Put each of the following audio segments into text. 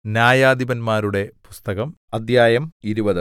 ന്യായാധിപന്മാരുടെ പുസ്തകം അദ്ധ്യായം ഇരുപത്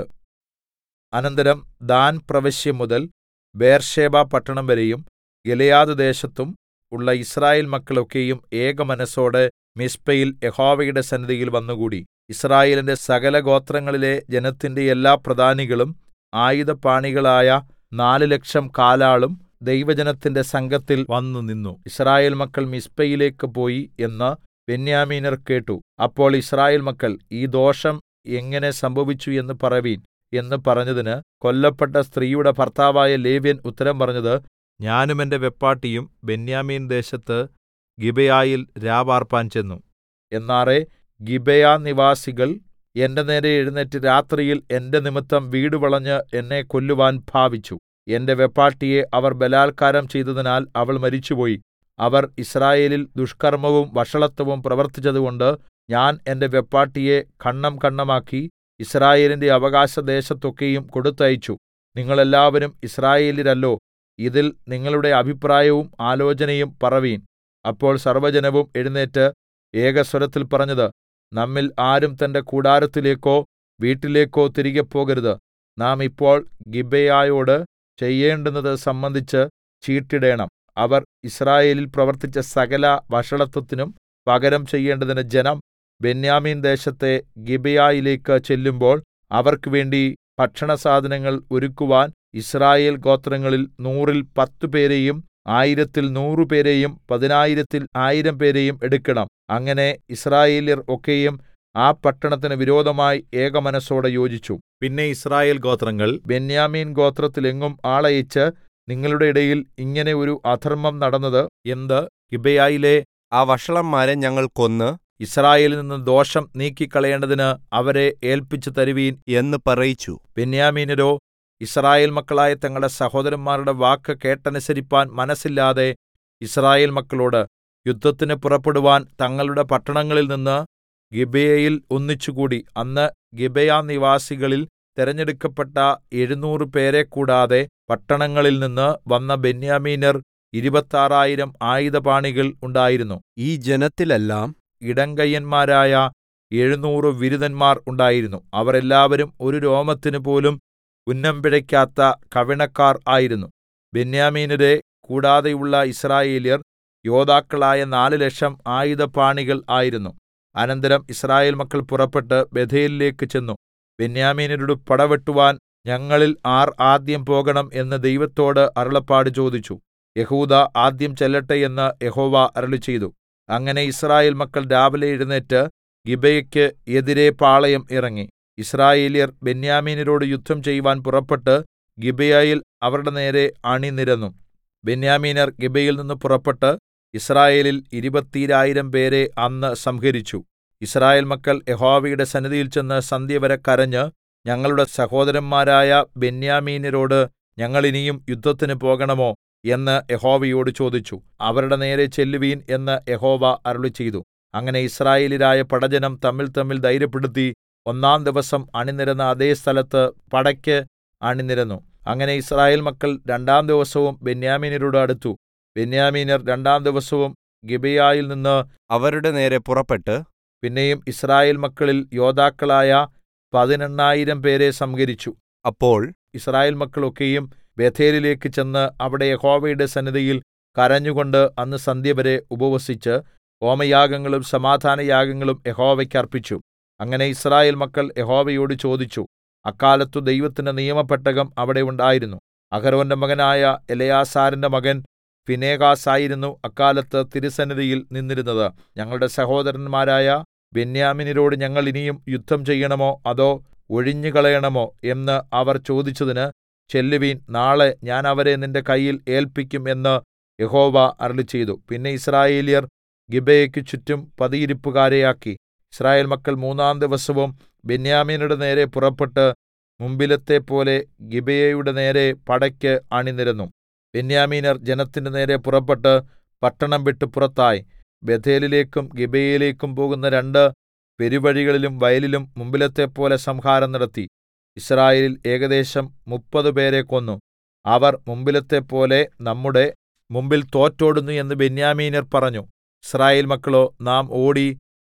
അനന്തരം ദാൻ പ്രവശ്യ മുതൽ ബേർശേബ പട്ടണം വരെയും ഗിലെയാദ് ദേശത്തും ഉള്ള യിസ്രായേൽ മക്കൾ ഒക്കെയും ഏകമനസ്സോടെ മിസ്പയിൽ യഹോവയുടെ സന്നിധിയിൽ വന്നുകൂടി യിസ്രായേലിന്റെ സകലഗോത്രങ്ങളിലെ ജനത്തിന്റെ എല്ലാ പ്രധാനികളും ആയുധപാണികളായ നാല് ലക്ഷം കാലാളും ദൈവജനത്തിന്റെ സംഘത്തിൽ വന്നുനിന്നു യിസ്രായേൽ മക്കൾ മിസ്പയിലേക്ക് പോയി എന്ന് ബെന്യാമീന്യർ കേട്ടു അപ്പോൾ യിസ്രായേൽ മക്കൾ ഈ ദോഷം എങ്ങനെ സംഭവിച്ചു എന്ന് പറവിൻ എന്ന് പറഞ്ഞതിന് കൊല്ലപ്പെട്ട സ്ത്രീയുടെ ഭർത്താവായ ലേവ്യൻ ഉത്തരം പറഞ്ഞത് ഞാനും എന്റെ വെപ്പാട്ടിയും ബെന്യാമീൻ ദേശത്ത് ഗിബെയയിൽ രാപാർപ്പാൻ ചെന്നു എന്നാറെ ഗിബെയ നിവാസികൾ എന്റെ നേരെ എഴുന്നേറ്റ് രാത്രിയിൽ എന്റെ നിമിത്തം വീട് വളഞ്ഞ് എന്നെ കൊല്ലുവാൻ ഭാവിച്ചു എന്റെ വെപ്പാട്ടിയെ അവർ ബലാല്ക്കാരം ചെയ്തതിനാൽ അവൾ മരിച്ചുപോയി അവർ യിസ്രായേലിൽ ദുഷ്കർമ്മവും വഷളത്വവും പ്രവർത്തിച്ചതുകൊണ്ട് ഞാൻ എന്റെ വെപ്പാട്ടിയെ ഖണ്ഡം ഖണ്ഡമാക്കി യിസ്രായേലിന്റെ അവകാശദേശത്തൊക്കെയും കൊടുത്തയച്ചു നിങ്ങൾ എല്ലാവരും യിസ്രായേല്യരല്ലോ ഇതിൽ നിങ്ങളുടെ അഭിപ്രായവും ആലോചനയും പറവീൻ അപ്പോൾ സർവ്വജനവും എഴുന്നേറ്റ് ഏകസ്വരത്തിൽ പറഞ്ഞത് നമ്മിൽ ആരും തന്റെ കൂടാരത്തിലേക്കോ വീട്ടിലേക്കോ തിരികെ പോകരുത് നാം ഇപ്പോൾ ഗിബെയയോട് ചെയ്യേണ്ടുന്നത് സംബന്ധിച്ച് ചീട്ടിടേണം അവർ യിസ്രായേലിൽ പ്രവർത്തിച്ച സകല വഷളത്വത്തിനും പകരം ചെയ്യേണ്ടതിന് ജനം ബെന്യാമീൻ ദേശത്തെ ഗിബെയയിലേക്ക് ചെല്ലുമ്പോൾ അവർക്ക് വേണ്ടി ഭക്ഷണസാധനങ്ങൾ ഒരുക്കുവാൻ യിസ്രായേൽ ഗോത്രങ്ങളിൽ നൂറിൽ പത്തുപേരെയും ആയിരത്തിൽ നൂറുപേരെയും പതിനായിരത്തിൽ ആയിരം പേരെയും എടുക്കണം അങ്ങനെ യിസ്രായേല്യർ ഒക്കെയും ആ പട്ടണത്തിന് വിരോധമായി ഏകമനസ്സോടെ യോജിച്ചു പിന്നെ യിസ്രായേൽ ഗോത്രങ്ങൾ ബെന്യാമീൻ ഗോത്രത്തിലെങ്ങും ആളയച്ച് നിങ്ങളുടെ ഇടയിൽ ഇങ്ങനെ ഒരു അധർമ്മം നടന്നത് എന്ത് ഗിബെയയിലെ ആ വഷളന്മാരെ ഞങ്ങൾ കൊന്ന് യിസ്രായേലിൽ നിന്ന് ദോഷം നീക്കിക്കളയേണ്ടതിന് അവരെ ഏൽപ്പിച്ചു തരുവീൻ എന്ന് പറയിച്ചു ബെന്യാമീനരോ യിസ്രായേൽ മക്കളായ തങ്ങളുടെ സഹോദരന്മാരുടെ വാക്ക് കേട്ടനുസരിപ്പാൻ മനസ്സില്ലാതെ യിസ്രായേൽ മക്കളോട് യുദ്ധത്തിന് പുറപ്പെടുവാൻ തങ്ങളുടെ പട്ടണങ്ങളിൽ നിന്ന് ഗിബെയയിൽ ഒന്നിച്ചുകൂടി അന്ന് ഗിബെയ നിവാസികളിൽ തെരഞ്ഞെടുക്കപ്പെട്ട എഴുന്നൂറ് പേരെ കൂടാതെ പട്ടണങ്ങളിൽ നിന്ന് വന്ന ബെന്യാമീനർ ഇരുപത്താറായിരം ആയുധപാണികൾ ഉണ്ടായിരുന്നു ഈ ജനത്തിലെല്ലാം ഇടങ്കയ്യന്മാരായ എഴുന്നൂറ് വിരുതന്മാർ ഉണ്ടായിരുന്നു അവർ എല്ലാവരും ഒരു രോമത്തിന് പോലും ഉന്നം പിഴയ്ക്കാത്ത കവിണക്കാർ ആയിരുന്നു ബെന്യാമീനരെ കൂടാതെയുള്ള ഇസ്രായേല്യർ യോദ്ധാക്കളായ നാല് ലക്ഷം ആയുധപാണികൾ ആയിരുന്നു അനന്തരം ഇസ്രായേൽ മക്കൾ പുറപ്പെട്ട് ബഥേലിലേക്ക് ചെന്നു ബെന്യാമീനരോട് പടവെട്ടുവാൻ ഞങ്ങളിൽ ആർ ആദ്യം പോകണം എന്ന് ദൈവത്തോട് അരുളപ്പാട് ചോദിച്ചു യഹൂദ ആദ്യം ചെല്ലട്ടെ എന്ന് യഹോവ അരുളിച്ചെയ്തു അങ്ങനെ ഇസ്രായേൽ മക്കൾ രാവിലെ എഴുന്നേറ്റ് ഗിബെയയ്ക്ക് എതിരെ പാളയം ഇറങ്ങി ഇസ്രായേല്യർ ബെന്യാമീനരോട് യുദ്ധം ചെയ്യുവാൻ പുറപ്പെട്ട് ഗിബെയയിൽ അവരുടെ നേരെ അണിനിരന്നു ബെന്യാമീനർ ഗിബയിൽ നിന്ന് പുറപ്പെട്ട് ഇസ്രായേലിൽ ഇരുപത്തീരായിരം പേരെ അന്ന് സംഹരിച്ചു ഇസ്രായേൽ മക്കൾ യഹോവയുടെ സന്നിധിയിൽ ചെന്ന് സന്ധ്യവരെ കരഞ്ഞ് ഞങ്ങളുടെ സഹോദരന്മാരായ ബെന്യാമീനരോട് ഞങ്ങൾ ഇനിയും യുദ്ധത്തിന് പോകണമോ എന്ന് യഹോവയോട് ചോദിച്ചു അവരുടെ നേരെ ചെല്ലുവീൻ എന്ന് യഹോവ അരുളിച്ചെയ്തു അങ്ങനെ ഇസ്രായേലിരായ പടജനം തമ്മിൽ തമ്മിൽ ധൈര്യപ്പെടുത്തി ഒന്നാം ദിവസം അണിനിരന്ന അതേ സ്ഥലത്ത് പടയ്ക്ക് അണിനിരന്നു അങ്ങനെ ഇസ്രായേൽ മക്കൾ രണ്ടാം ദിവസവും ബെന്യാമീനരോട് അടുത്തു ബെന്യാമീനർ രണ്ടാം ദിവസവും ഗിബെയയിൽ നിന്ന് അവരുടെ നേരെ പുറപ്പെട്ട് പിന്നെയും ഇസ്രായേൽ മക്കളിൽ യോദ്ധാക്കളായ പതിനെണ്ണായിരം പേരെ സംഹരിച്ചു അപ്പോൾ ഇസ്രായേൽ മക്കളൊക്കെയും ബേഥേലിലേക്ക് ചെന്ന് അവിടെ യഹോവയുടെ സന്നിധിയിൽ കരഞ്ഞുകൊണ്ട് അന്ന് സന്ധ്യവരെ ഉപവസിച്ച് ഹോമയാഗങ്ങളും സമാധാനയാഗങ്ങളും യഹോവയ്ക്ക് അർപ്പിച്ചു അങ്ങനെ ഇസ്രായേൽ മക്കൾ യഹോവയോട് ചോദിച്ചു അക്കാലത്തു ദൈവത്തിന്റെ നിയമപ്പെട്ടകം അവിടെ ഉണ്ടായിരുന്നു അഹരോന്റെ മകനായ എലയാസാരിന്റെ മകൻ ഫിനേഹാസായിരുന്നു അക്കാലത്ത് തിരുസന്നിധിയിൽ നിന്നിരുന്നത് ഞങ്ങളുടെ സഹോദരന്മാരായ ബെന്യാമിനരോട് ഞങ്ങൾ ഇനിയും യുദ്ധം ചെയ്യണമോ അതോ ഒഴിഞ്ഞുകളയണമോ എന്ന് അവർ ചോദിച്ചതിന് ചെല്ലുവീൻ നാളെ ഞാൻ അവരെ നിന്റെ കയ്യിൽ ഏൽപ്പിക്കും എന്ന് യഹോവ അരുളിച്ചെയ്തു പിന്നെ ഇസ്രായേല്യർ ഗിബെയയ്ക്ക് ചുറ്റും പതിയിരിപ്പുകാരെയാക്കി ഇസ്രായേൽ മക്കൾ മൂന്നാം ദിവസവും ബെന്യാമീനുടെ നേരെ പുറപ്പെട്ട് മുമ്പിലത്തെ പോലെ ഗിബെയയുടെ നേരെ പടയ്ക്ക് അണിനിരന്നു ബെന്യാമീനർ ജനത്തിന്റെ നേരെ പുറപ്പെട്ട് പട്ടണം വിട്ട് പുറത്തായി ബഥേലിലേക്കും ഗിബെയയിലേക്കും പോകുന്ന രണ്ട് പെരുവഴികളിലും വയലിലും മുമ്പിലത്തെപ്പോലെ സംഹാരം നടത്തി ഇസ്രായേലിൽ ഏകദേശം മുപ്പത് പേരെ കൊന്നു അവർ മുമ്പിലത്തെപ്പോലെ നമ്മുടെ മുമ്പിൽ തോറ്റോടുന്നു എന്ന് ബെന്യാമീന്യർ പറഞ്ഞു യിസ്രായേൽ മക്കളോ നാം ഓടി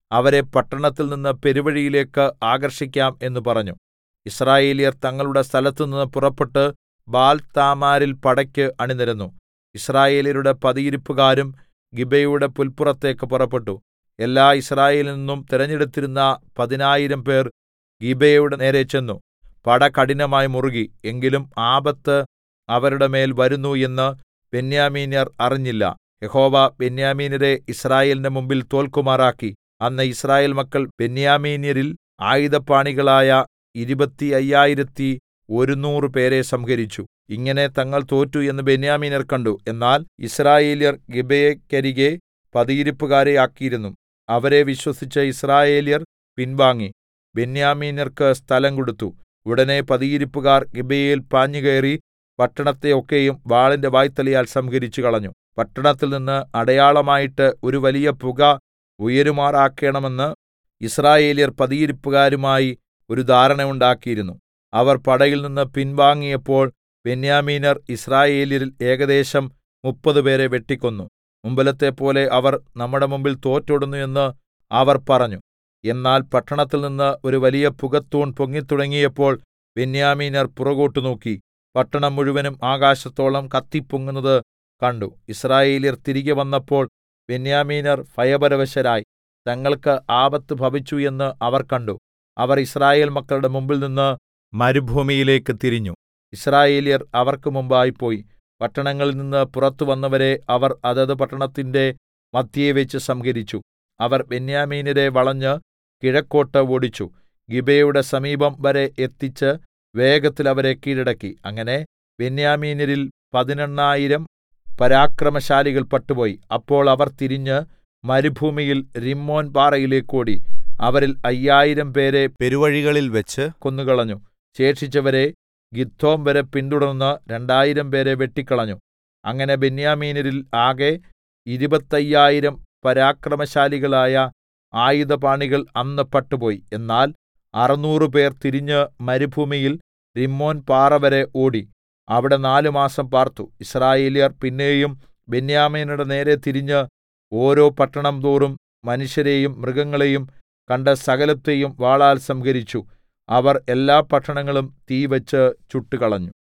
അവരെ പട്ടണത്തിൽ നിന്ന് പെരുവഴിയിലേക്ക് ആകർഷിക്കാം എന്ന് പറഞ്ഞു യിസ്രായേല്യർ തങ്ങളുടെ സ്ഥലത്തുനിന്ന് പുറപ്പെട്ട് ബാൽതാമാരിൽ പടയ്ക്ക് അണിനിരന്നു യിസ്രായേല്യരുടെ പതിയിരിപ്പുകാരും ഗിബെയയുടെ പുല്പുറത്തേക്ക് പുറപ്പെട്ടു എല്ലാ യിസ്രായേലിൽ നിന്നും തിരഞ്ഞെടുത്തിരുന്ന പതിനായിരം പേർ ഗിബെയയുടെ നേരെ ചെന്നു പട കഠിനമായി മുറുകി എങ്കിലും ആപത്ത് അവരുടെ മേൽ വരുന്നു എന്ന് ബെന്യാമീന്യർ അറിഞ്ഞില്ല യഹോവ ബെന്യാമീന്യരെ യിസ്രായേലിന്റെ മുമ്പിൽ തോൽക്കുമാറാക്കി അന്ന് യിസ്രായേൽ മക്കൾ ബെന്യാമീന്യരിൽ ആയുധപാണികളായ ഇരുപത്തി അയ്യായിരത്തി ഒരുനൂറ് പേരെ സംഹരിച്ചു ഇങ്ങനെ തങ്ങൾ തോറ്റു എന്ന് ബെന്യാമീന്യർ കണ്ടു എന്നാൽ യിസ്രായേല്യർ ഗിബെയക്കരികെ പതിയിരിപ്പുകാരെ ആക്കിയിരുന്നു അവരെ വിശ്വസിച്ച് യിസ്രായേല്യർ പിൻവാങ്ങി ബെന്യാമീന്യർക്ക് സ്ഥലം കൊടുത്തു ഉടനെ പതിയിരിപ്പുകാർ ഗിബെയയിൽ പാഞ്ഞുകയറി പട്ടണത്തെ ഒക്കെയും വാളിന്റെ വായ്ത്തലയാൽ സംഹരിച്ചു കളഞ്ഞു പട്ടണത്തിൽ നിന്ന് അടയാളമായിട്ട് ഒരു വലിയ പുക ഉയരുമാറാക്കണമെന്ന് യിസ്രായേല്യർ പതിയിരിപ്പുകാരുമായി ഒരു ധാരണ ഉണ്ടാക്കിയിരുന്നു അവർ പടയിൽ നിന്ന് പിൻവാങ്ങിയപ്പോൾ ബെന്യാമീനർ യിസ്രായേല്യരിൽ ഏകദേശം മുപ്പത് പേരെ വെട്ടിക്കൊന്നു മുമ്പിലത്തെപ്പോലെ അവർ നമ്മുടെ മുമ്പിൽ തോറ്റോടുന്നു എന്ന് അവർ പറഞ്ഞു എന്നാൽ പട്ടണത്തിൽ നിന്ന് ഒരു വലിയ പുകത്തൂൺ പൊങ്ങിത്തുടങ്ങിയപ്പോൾ ബെന്യാമീനർ പുറകോട്ട് നോക്കി പട്ടണം മുഴുവനും ആകാശത്തോളം കത്തിപ്പൊങ്ങുന്നത് കണ്ടു യിസ്രായേല്യർ തിരികെ വന്നപ്പോൾ ബെന്യാമീനർ ഭയപരവശരായി തങ്ങൾക്ക് ആപത്ത് ഭവിച്ചു എന്ന് അവർ കണ്ടു അവർ യിസ്രായേൽ മക്കളുടെ മുമ്പിൽ നിന്ന് മരുഭൂമിയിലേക്ക് തിരിഞ്ഞു യിസ്രായേല്യർ അവർക്ക് മുമ്പായി പോയി പട്ടണങ്ങളിൽ നിന്ന് പുറത്തു വന്നവരെ അവർ അതത് പട്ടണത്തിന്റെ മദ്ധ്യേ വെച്ച് സംഹരിച്ചു അവർ ബെന്യാമീന്യരെ വളഞ്ഞ് കിഴക്കോട്ട് ഓടിച്ചു ഗിബെയയുടെ സമീപം വരെ എത്തിച്ച് വേഗത്തിൽ അവരെ കീഴടക്കി അങ്ങനെ ബെന്യാമീന്യരിൽ പതിനെണ്ണായിരം പരാക്രമശാലികൾ പട്ടുപോയി അപ്പോൾ അവർ തിരിഞ്ഞ് മരുഭൂമിയിൽ റിമ്മോൻ പാറയിലേക്ക് ഓടി അവരിൽ അയ്യായിരം പേരെ പെരുവഴികളിൽ വെച്ച് കൊന്നുകളഞ്ഞു ശേഷിച്ചവരെ ഗിത്തോം വരെ പിന്തുടർന്ന് രണ്ടായിരം പേരെ വെട്ടിക്കളഞ്ഞു അങ്ങനെ ബെന്യാമീനരിൽ ആകെ ഇരുപത്തയ്യായിരം പരാക്രമശാലികളായ ആയുധപാണികൾ അന്ന് പട്ടുപോയി എന്നാൽ അറുനൂറ് പേർ തിരിഞ്ഞ് മരുഭൂമിയിൽ റിമ്മോൻ പാറ വരെ ഓടി അവിടെ നാല് മാസം പാർത്തു യിസ്രായേല്യർ പിന്നെയും ബെന്യാമീനയുടെ നേരെ തിരിഞ്ഞ് ഓരോ പട്ടണം തോറും മനുഷ്യരെയും മൃഗങ്ങളെയും കണ്ട സകലത്തെയും വാളാൽ സംഹരിച്ചു അവർ എല്ലാ പട്ടണങ്ങളും തീവെച്ച് ചുട്ടുകളഞ്ഞു